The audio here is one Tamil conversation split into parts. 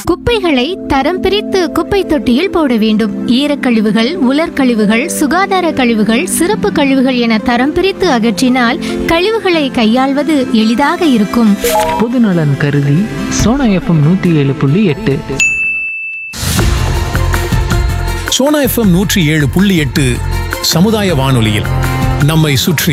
குப்பைகளை தரம் பிரித்து குப்பை தொட்டியில் போட வேண்டும் ஈரக்கழிவுகள் உலர்கழிவுகள் சுகாதார கழிவுகள் சிறப்பு கழிவுகள் என தரம் பிரித்து அகற்றினால் கழிவுகளை கையாள்வது எளிதாக இருக்கும் பொதுநலன் கருதி சோனா எஃப்எம் நூற்றி ஏழு புள்ளி எட்டு சோனா எஃப்எம் நூற்றி ஏழு புள்ளி எட்டு சமுதாய வானொலியில் நம்மை சுற்றி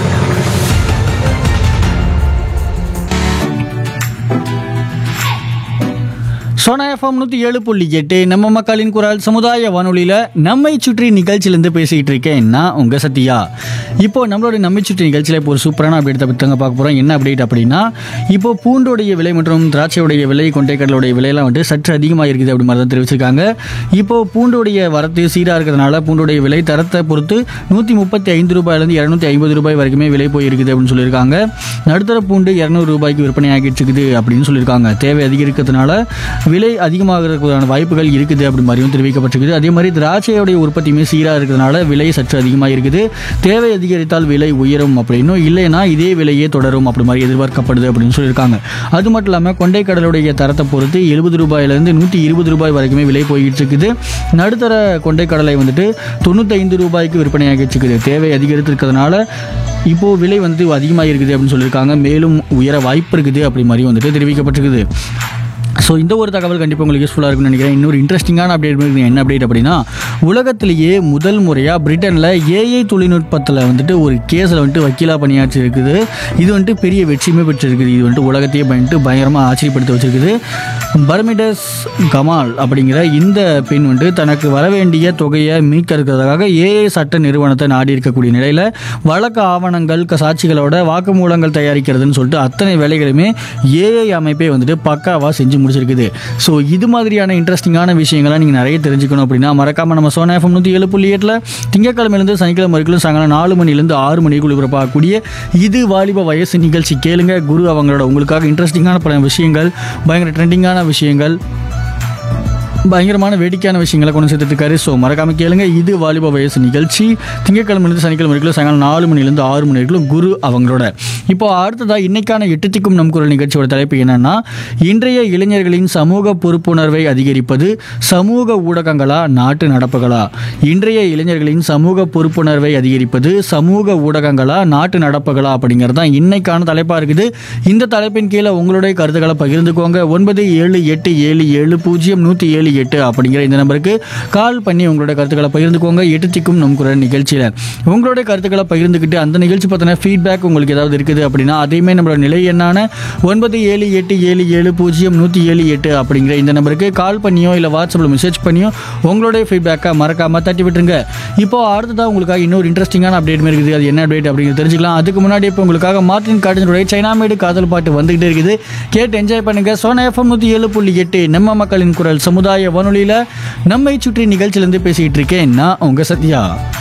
சோனா எஃப்எம் நூற்றி ஏழு புள்ளி எட்டு நம்ம மக்களின் குரல் சமுதாய வானொலியில் நம்மை சுற்றி நிகழ்ச்சியிலேருந்து பேசிக்கிட்டு இருக்கேன் நான் உங்கள் சத்யா இப்போ நம்மளோட நம்மை சுற்றி நிகழ்ச்சியில் இப்போ ஒரு சூப்பரான அப்டேட் பற்றி தாங்க பார்க்க போகிறோம் என்ன அப்டேட் அப்படின்னா இப்போ பூண்டோடைய விலை மற்றும் திராட்சையுடைய விலை கொண்டைக்கடலுடைய விலையெல்லாம் வந்துட்டு சற்று அதிகமாக இருக்குது அப்படி மாதிரி தான் தெரிவிச்சிருக்காங்க இப்போ பூண்டோடைய வரத்து சீராக இருக்கிறதுனால பூண்டோடைய விலை தரத்தை பொறுத்து நூற்றி முப்பத்தி ஐந்து ரூபாயிலேருந்து இரநூத்தி ஐம்பது ரூபாய் வரைக்குமே விலை போயிருக்குது அப்படின்னு சொல்லியிருக்காங்க நடுத்தர பூண்டு இரநூறு ரூபாய்க்கு விற்பனை ஆகிட்டு இருக்குது அப்படின்னு சொல்லியிருக்காங்க தேவை அதிகரிக்கிறதுனால விலை அதிகமாகிறதுக்கான வாய்ப்புகள் இருக்குது அப்படி மாதிரியும் தெரிவிக்கப்பட்டிருக்குது அதே மாதிரி திராட்சையுடைய உற்பத்தியுமே சீராக இருக்கிறதுனால விலை சற்று அதிகமாக இருக்குது தேவை அதிகரித்தால் விலை உயரும் அப்படின்னும் இல்லைன்னா இதே விலையே தொடரும் அப்படி மாதிரி எதிர்பார்க்கப்படுது அப்படின்னு சொல்லியிருக்காங்க அது மட்டும் இல்லாமல் கொண்டைக்கடலுடைய தரத்தை பொறுத்து எழுபது ரூபாயிலேருந்து நூற்றி இருபது ரூபாய் வரைக்குமே விலை போயிட்டு இருக்குது நடுத்தர கொண்டைக்கடலை வந்துட்டு தொண்ணூத்தைந்து ரூபாய்க்கு விற்பனையாகிட்டு இருக்குது தேவை அதிகரித்திருக்கிறதுனால இப்போது விலை வந்து அதிகமாக இருக்குது அப்படின்னு சொல்லியிருக்காங்க மேலும் உயர வாய்ப்பு இருக்குது அப்படி மாதிரி வந்துட்டு தெரிவிக்கப்பட்டிருக்குது ஸோ இந்த ஒரு தகவல் கண்டிப்பாக உங்களுக்கு யூஸ்ஃபுல்லாக இருக்கும்னு நினைக்கிறேன் இன்னொரு இன்ட்ரெஸ்டிங்கான அப்டேட் இருக்குது என்ன அப்டேட் அப்படின்னா உலகத்திலேயே முதல் முறையாக பிரிட்டனில் ஏஐ தொழில்நுட்பத்தில் வந்துட்டு ஒரு கேஸில் வந்துட்டு வக்கீலாக பணியாற்றி இருக்குது இது வந்துட்டு பெரிய வெற்றியுமே பெற்றிருக்குது இது வந்துட்டு உலகத்தையே பண்ணிட்டு பயங்கரமாக ஆச்சரியப்படுத்த வச்சிருக்குது பர்மிடஸ் கமால் அப்படிங்கிற இந்த பெண் வந்துட்டு தனக்கு வர வேண்டிய தொகையை மீட்கிறதுக்காக ஏஐ சட்ட நிறுவனத்தை நாடி இருக்கக்கூடிய நிலையில் வழக்கு ஆவணங்கள் க- சாட்சிகளோட வாக்குமூலங்கள் தயாரிக்கிறதுன்னு சொல்லிட்டு அத்தனை வேலைகளுமே ஏஐ அமைப்பே வந்துட்டு பக்காவாக செஞ்சு முடிச்சிருக்குது ஸோ இது மாதிரியான இன்ட்ரெஸ்டிங்கான விஷயங்களை நீங்கள் நிறைய தெரிஞ்சுக்கணும் அப்படின்னா மறக்காம நம்ம சோனா எஃப்எம் நூற்றி ஏழு புள்ளி எட்டில் திங்கக்கிழமையிலேருந்து சனிக்கிழமை வரைக்கும் சாயங்காலம் நாலு மணிலேருந்து ஆறு மணிக்குள்ள ஒளிபரப்பாகக்கூடிய இது வாலிப வயசு நிகழ்ச்சி கேளுங்க குரு அவங்களோட உங்களுக்காக இன்ட்ரெஸ்டிங்கான பல விஷயங்கள் பயங்கர ட்ரெண்டிங்கான விஷயங்கள் பயங்கரமான வேடிக்கையான விஷயங்களை கொண்டு சேர்த்துட்டு இருக்காரு ஸோ மறக்காம கேளுங்க இது வாலிப வயசு நிகழ்ச்சி திங்கட்கிழமையிலிருந்து சனிக்கிழமை வரைக்கும் சாயங்காலம் நாலு மணிலேருந்து ஆறு மணி வரைக்கும் குரு அவங்களோட இப்போ அடுத்ததா இன்னைக்கான எட்டுத்திக்கும் நம் குரல் நிகழ்ச்சியோட தலைப்பு என்னன்னா இன்றைய இளைஞர்களின் சமூக பொறுப்புணர்வை அதிகரிப்பது சமூக ஊடகங்களா நாட்டு நடப்புகளா இன்றைய இளைஞர்களின் சமூக பொறுப்புணர்வை அதிகரிப்பது சமூக ஊடகங்களா நாட்டு நடப்புகளா அப்படிங்கிறது தான் இன்னைக்கான தலைப்பா இருக்குது இந்த தலைப்பின் கீழே உங்களுடைய கருத்துக்களை பகிர்ந்துக்கோங்க ஒன்பது ஏழு எட்டு ஏழு ஏழு பூஜ்ஜியம் நூற்றி ஏழு எட்டு அப்படிங்கிற இந்த நம்பருக்கு கால் பண்ணி உங்களோட கருத்துக்களை பகிர்ந்துக்கோங்க எட்டுத்திக்கும் நம் குரல் நிகழ்ச்சியில் உங்களுடைய கருத்துக்களை பகிர்ந்துக்கிட்டு அந்த நிகழ்ச்சி பற்றின ஃபீட்பேக் உங்களுக்கு ஏதாவது இருக்குது அப்படின்னா அதையுமே நம்மளோட நிலை என்னான ஒன்பது ஏழு எட்டு ஏழு ஏழு பூஜ்ஜியம் நூற்றி ஏழு எட்டு அப்படிங்கிற இந்த நம்பருக்கு கால் பண்ணியோ இல்லை வாட்ஸ்அப்பில் மெசேஜ் பண்ணியோ உங்களுடைய ஃபீட்பேக்கை மறக்காமல் தட்டி விட்டுருங்க இப்போ அடுத்ததாக உங்களுக்காக இன்னொரு இன்ட்ரெஸ்டிங்கான அப்டேட் இருக்குது அது என்ன அப்டேட் அப்படிங்கிறது தெரிஞ்சுக்கலாம் அதுக்கு முன்னாடி இப்போ உங்களுக்காக மார்டின் கார்டனுடைய சைனா மேடு காதல் பாட்டு வந்துகிட்டே இருக்குது கேட்டு என்ஜாய் பண்ணுங்க சோனா எஃப்எம் நூற்றி ஏழு புள்ளி எட்டு நம்ம மக்களின் குரல் சமுதாய வானொலியில் நம்மை சுற்றி நிகழ்ச்சியிலேருந்து பேசிக்கிட்டு இருக்கேன் நான் உங்கள் சத்யா